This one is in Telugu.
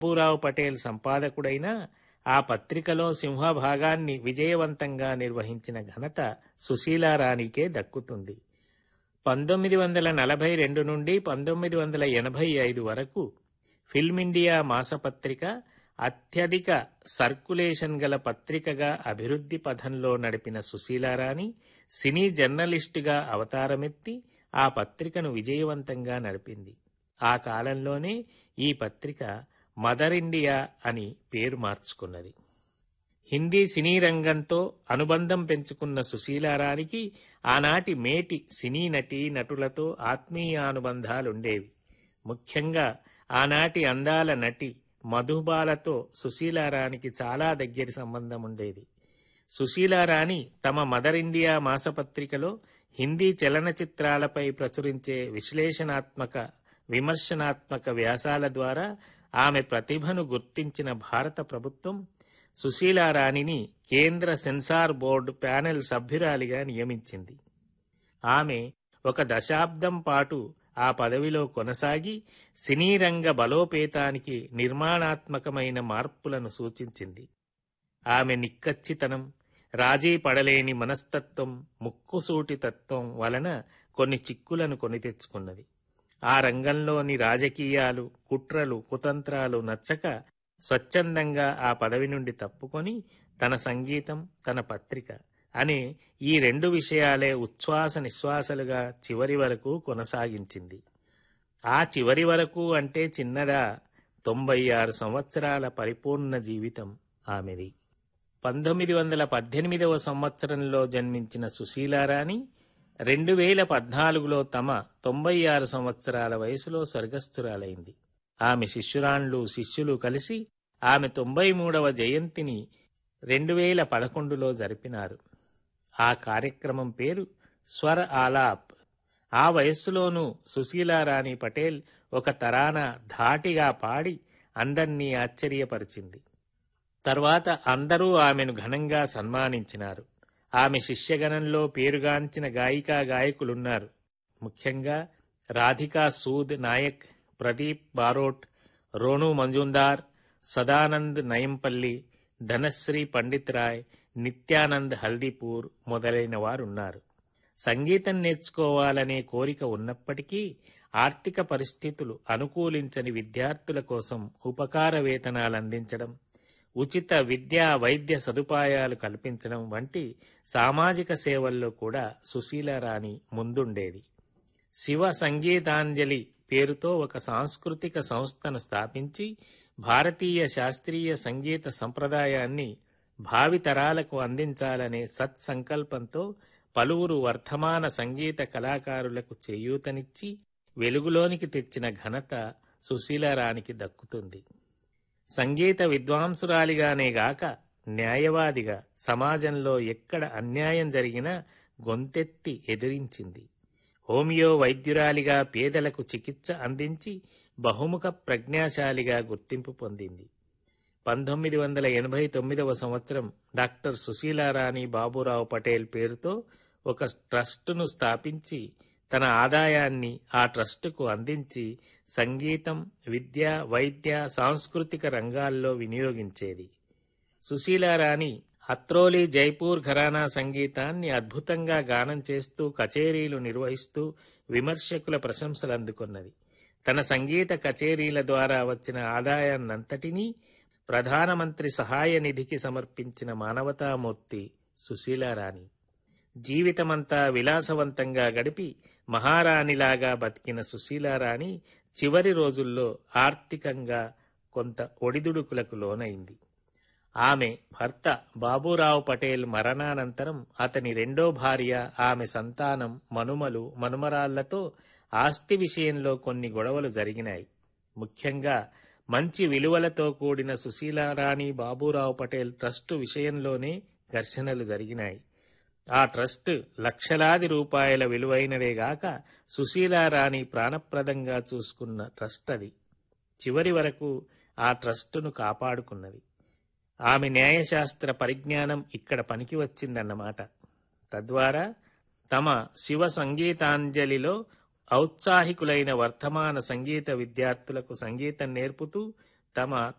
బాబురావు పటేల్ సంపాదకుడైన ఆ పత్రికలో సింహభాగాన్ని విజయవంతంగా నిర్వహించిన ఘనత సుశీలారాణికే దక్కుతుంది పంతొమ్మిది వందల నలభై రెండు నుండి పంతొమ్మిది వందల ఎనభై ఐదు వరకు ఫిల్మ్ ఇండియా మాసపత్రిక అత్యధిక సర్కులేషన్ గల పత్రికగా అభివృద్ధి పథంలో నడిపిన సుశీలారాణి సినీ జర్నలిస్టుగా అవతారమెత్తి ఆ పత్రికను విజయవంతంగా నడిపింది ఆ కాలంలోనే ఈ పత్రిక మదర్ ఇండియా అని పేరు మార్చుకున్నది హిందీ సినీ రంగంతో అనుబంధం పెంచుకున్న సుశీలారానికి ఆనాటి మేటి సినీ నటి నటులతో ఆత్మీయానుబంధాలుండేవి ముఖ్యంగా ఆనాటి అందాల నటి మధుబాలతో సుశీలారానికి చాలా దగ్గరి సంబంధం ఉండేది సుశీలారాణి తమ మదర్ ఇండియా మాసపత్రికలో హిందీ చలనచిత్రాలపై ప్రచురించే విశ్లేషణాత్మక విమర్శనాత్మక వ్యాసాల ద్వారా ఆమె ప్రతిభను గుర్తించిన భారత ప్రభుత్వం సుశీలారాణిని కేంద్ర సెన్సార్ బోర్డు ప్యానెల్ సభ్యురాలిగా నియమించింది ఆమె ఒక దశాబ్దం పాటు ఆ పదవిలో కొనసాగి సినీ రంగ బలోపేతానికి నిర్మాణాత్మకమైన మార్పులను సూచించింది ఆమె నిక్కచ్చితనం రాజీ పడలేని మనస్తత్వం ముక్కుసూటి తత్వం వలన కొన్ని చిక్కులను కొని తెచ్చుకున్నది ఆ రంగంలోని రాజకీయాలు కుట్రలు కుతంత్రాలు నచ్చక స్వచ్ఛందంగా ఆ పదవి నుండి తప్పుకొని తన సంగీతం తన పత్రిక అనే ఈ రెండు విషయాలే ఉచ్ఛ్వాస నిశ్వాసలుగా చివరి వరకు కొనసాగించింది ఆ చివరి వరకు అంటే చిన్నదా తొంభై ఆరు సంవత్సరాల పరిపూర్ణ జీవితం ఆమెది పంతొమ్మిది వందల పద్దెనిమిదవ సంవత్సరంలో జన్మించిన సుశీలారాణి రెండు వేల పద్నాలుగులో తమ తొంభై ఆరు సంవత్సరాల వయసులో స్వర్గస్థురాలైంది ఆమె శిష్యురాండ్లు శిష్యులు కలిసి ఆమె తొంభై మూడవ జయంతిని రెండు వేల పదకొండులో జరిపినారు ఆ కార్యక్రమం పేరు స్వర్ ఆలాప్ ఆ వయస్సులోనూ సుశీలారాణి పటేల్ ఒక తరాన ధాటిగా పాడి అందర్నీ ఆశ్చర్యపరిచింది తర్వాత అందరూ ఆమెను ఘనంగా సన్మానించినారు ఆమె శిష్యగణంలో పేరుగాంచిన గాయికా గాయకులున్నారు ముఖ్యంగా రాధికా సూద్ నాయక్ ప్రదీప్ బారోట్ రోను మంజుందార్ సదానంద్ నయంపల్లి ధనశ్రీ పండిత్ రాయ్ నిత్యానంద్ హల్దీపూర్ మొదలైన వారున్నారు సంగీతం నేర్చుకోవాలనే కోరిక ఉన్నప్పటికీ ఆర్థిక పరిస్థితులు అనుకూలించని విద్యార్థుల కోసం ఉపకార వేతనాలు అందించడం ఉచిత విద్యా వైద్య సదుపాయాలు కల్పించడం వంటి సామాజిక సేవల్లో కూడా సుశీలారాణి ముందుండేది శివ సంగీతాంజలి పేరుతో ఒక సాంస్కృతిక సంస్థను స్థాపించి భారతీయ శాస్త్రీయ సంగీత సంప్రదాయాన్ని భావితరాలకు అందించాలనే సత్సంకల్పంతో పలువురు వర్ధమాన సంగీత కళాకారులకు చేయూతనిచ్చి వెలుగులోనికి తెచ్చిన ఘనత సుశీలారానికి దక్కుతుంది సంగీత విద్వాంసురాలిగానే గాక న్యాయవాదిగా సమాజంలో ఎక్కడ అన్యాయం జరిగినా గొంతెత్తి ఎదిరించింది హోమియో వైద్యురాలిగా పేదలకు చికిత్స అందించి బహుముఖ ప్రజ్ఞాశాలిగా గుర్తింపు పొందింది పంతొమ్మిది వందల ఎనభై తొమ్మిదవ సంవత్సరం డాక్టర్ సుశీలారాణి బాబురావు పటేల్ పేరుతో ఒక ట్రస్టును స్థాపించి తన ఆదాయాన్ని ఆ ట్రస్టుకు అందించి సంగీతం విద్య వైద్య సాంస్కృతిక రంగాల్లో వినియోగించేది సుశీలారాణి అత్రోలి జైపూర్ ఘరానా సంగీతాన్ని అద్భుతంగా గానం చేస్తూ కచేరీలు నిర్వహిస్తూ విమర్శకుల ప్రశంసలు అందుకున్నది తన సంగీత కచేరీల ద్వారా వచ్చిన ఆదాయాన్నంతటినీ ప్రధానమంత్రి సహాయ నిధికి సమర్పించిన మానవతామూర్తి సుశీలారాణి జీవితమంతా విలాసవంతంగా గడిపి మహారాణిలాగా బతికిన సుశీలారాణి చివరి రోజుల్లో ఆర్థికంగా కొంత ఒడిదుడుకులకు లోనైంది ఆమె భర్త బాబురావు పటేల్ మరణానంతరం అతని రెండో భార్య ఆమె సంతానం మనుమలు మనుమరాళ్లతో ఆస్తి విషయంలో కొన్ని గొడవలు జరిగినాయి ముఖ్యంగా మంచి విలువలతో కూడిన సుశీలారాణి బాబురావు పటేల్ ట్రస్టు విషయంలోనే ఘర్షణలు జరిగినాయి ఆ ట్రస్ట్ లక్షలాది రూపాయల విలువైనవేగాక సుశీలారాణి ప్రాణప్రదంగా చూసుకున్న ట్రస్ట్ అది చివరి వరకు ఆ ట్రస్టును కాపాడుకున్నది ఆమె న్యాయశాస్త్ర పరిజ్ఞానం ఇక్కడ పనికి వచ్చిందన్నమాట తద్వారా తమ శివ సంగీతాంజలిలో ఔత్సాహికులైన వర్తమాన సంగీత విద్యార్థులకు సంగీతం నేర్పుతూ తమ